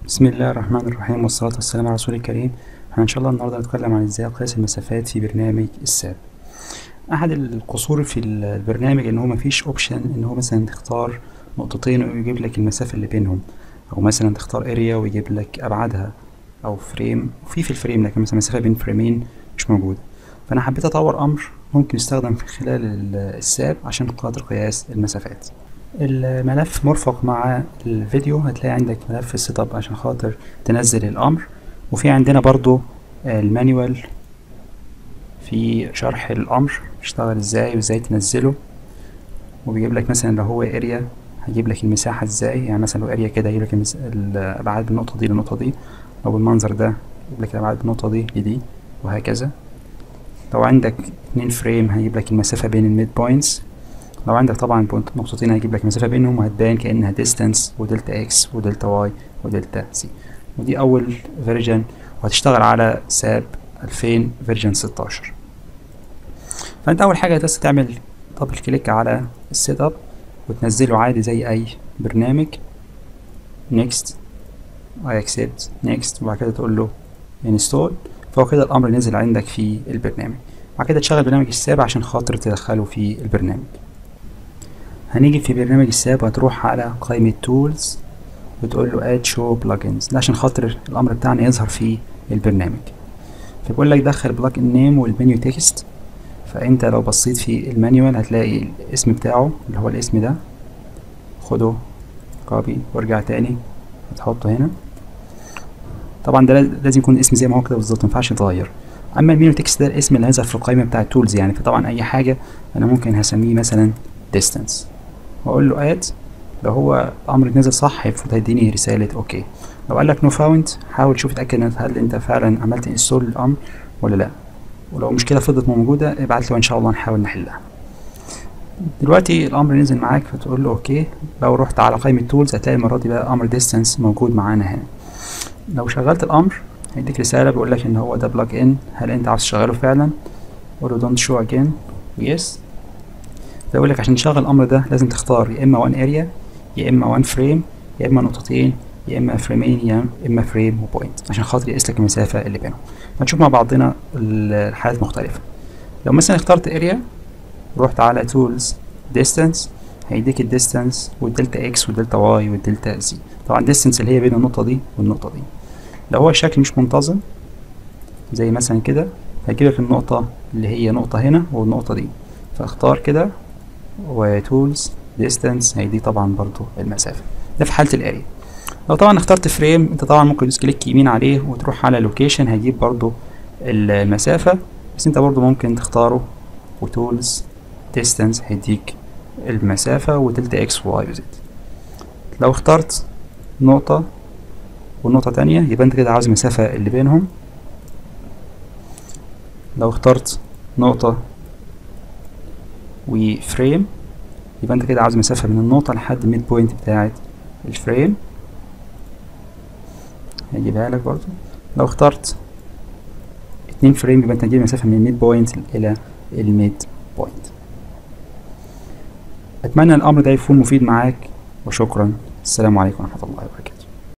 بسم الله الرحمن الرحيم والصلاة والسلام على رسول الكريم احنا ان شاء الله النهاردة هنتكلم عن ازاي قياس المسافات في برنامج الساب احد القصور في البرنامج ان هو مفيش اوبشن ان هو مثلا تختار نقطتين ويجيب لك المسافة اللي بينهم او مثلا تختار اريا ويجيب لك ابعادها او فريم وفي في الفريم لكن مثلا مسافة بين فريمين مش موجودة فانا حبيت اطور امر ممكن يستخدم في خلال ال- الساب عشان خاطر قياس المسافات الملف مرفق مع الفيديو هتلاقي عندك ملف السيت اب عشان خاطر تنزل الامر وفي عندنا برضو المانيوال في شرح الامر بيشتغل ازاي وازاي تنزله وبيجيب لك مثلا لو هو اريا هيجيب لك المساحة ازاي يعني مثلا لو اريا كده هيجيب لك المس... الابعاد بالنقطة دي للنقطة دي لو بالمنظر ده يجيب لك الابعاد بالنقطة دي لدي وهكذا لو عندك اتنين فريم هيجيب لك المسافة بين الميد بوينتس لو عندك طبعا بوينت نقطتين هيجيب لك مسافة بينهم وهتبان كأنها ديستانس ودلتا اكس ودلتا واي ودلتا سي ودي أول فيرجن وهتشتغل على ساب 2000 فيرجن 16 فأنت أول حاجة بس تعمل دبل كليك على السيت اب وتنزله عادي زي أي برنامج next I accept next وبعد كده تقول له install فهو كده الأمر نزل عندك في البرنامج بعد كده تشغل برنامج الساب عشان خاطر تدخله في البرنامج هنيجي في برنامج الساب وهتروح على قائمة تولز وتقول له add show plugins ده عشان خاطر الأمر بتاعنا يظهر في البرنامج فبيقول لك دخل plugin name والمنيو تكست فأنت لو بصيت في المانيوال هتلاقي الاسم بتاعه اللي هو الاسم ده خده كوبي وارجع تاني وتحطه هنا طبعا ده لازم يكون الاسم زي ما هو كده بالظبط مينفعش يتغير اما المينيو تكست ده الاسم اللي هيظهر في القائمه بتاع التولز يعني فطبعا اي حاجه انا ممكن هسميه مثلا distance واقول له add لو هو الامر نزل صح المفروض هيديني رساله اوكي لو قال لك نو فاوند حاول شوف اتاكد ان هل انت فعلا عملت انستول للامر ولا لا ولو مشكله فضلت موجوده ابعت لي وان شاء الله نحاول نحلها دلوقتي الامر نزل معاك فتقول له اوكي لو رحت على قائمه تولز هتلاقي المره دي بقى امر distance موجود معانا هنا لو شغلت الامر هيديك رسالة بيقول لك إن هو ده بلاج إن هل أنت عاوز تشغله فعلا؟ قول له دونت شو أجين ويس بيقول لك عشان تشغل الأمر ده لازم تختار يا إما وان اريا يا إما وان فريم يا إما نقطتين يا إما فريمين يا إما فريم وبوينت عشان خاطر يقيس لك المسافة اللي بينهم هنشوف مع بعضنا الحالات مختلفة لو مثلا اخترت اريا رحت على تولز ديستانس هيديك الديستانس والدلتا اكس والدلتا واي والدلتا زي طبعا ديستانس اللي هي بين النقطة دي والنقطة دي لو هو الشكل مش منتظم زي مثلا كده هيجيبلك النقطة اللي هي نقطة هنا والنقطة دي فاختار كده وتولز ديستانس هيدي طبعا برضو المسافة ده في حالة الاريا لو طبعا اخترت فريم انت طبعا ممكن تدوس كليك يمين عليه وتروح على لوكيشن هيجيب برضو المسافة بس انت برضو ممكن تختاره وتولز ديستانس هيديك المسافة ودلتا اكس وواي وزد لو اخترت نقطة والنقطة تانية يبقى انت كده عاوز المسافة اللي بينهم لو اخترت نقطة وفريم يبقى انت كده عاوز مسافة من النقطة لحد الميد بوينت بتاعت الفريم هيجيبها لك برضو لو اخترت اتنين فريم يبقى انت هتجيب مسافة من الميد بوينت الى الميد بوينت اتمنى الامر ده يكون مفيد معاك وشكرا السلام عليكم ورحمة الله وبركاته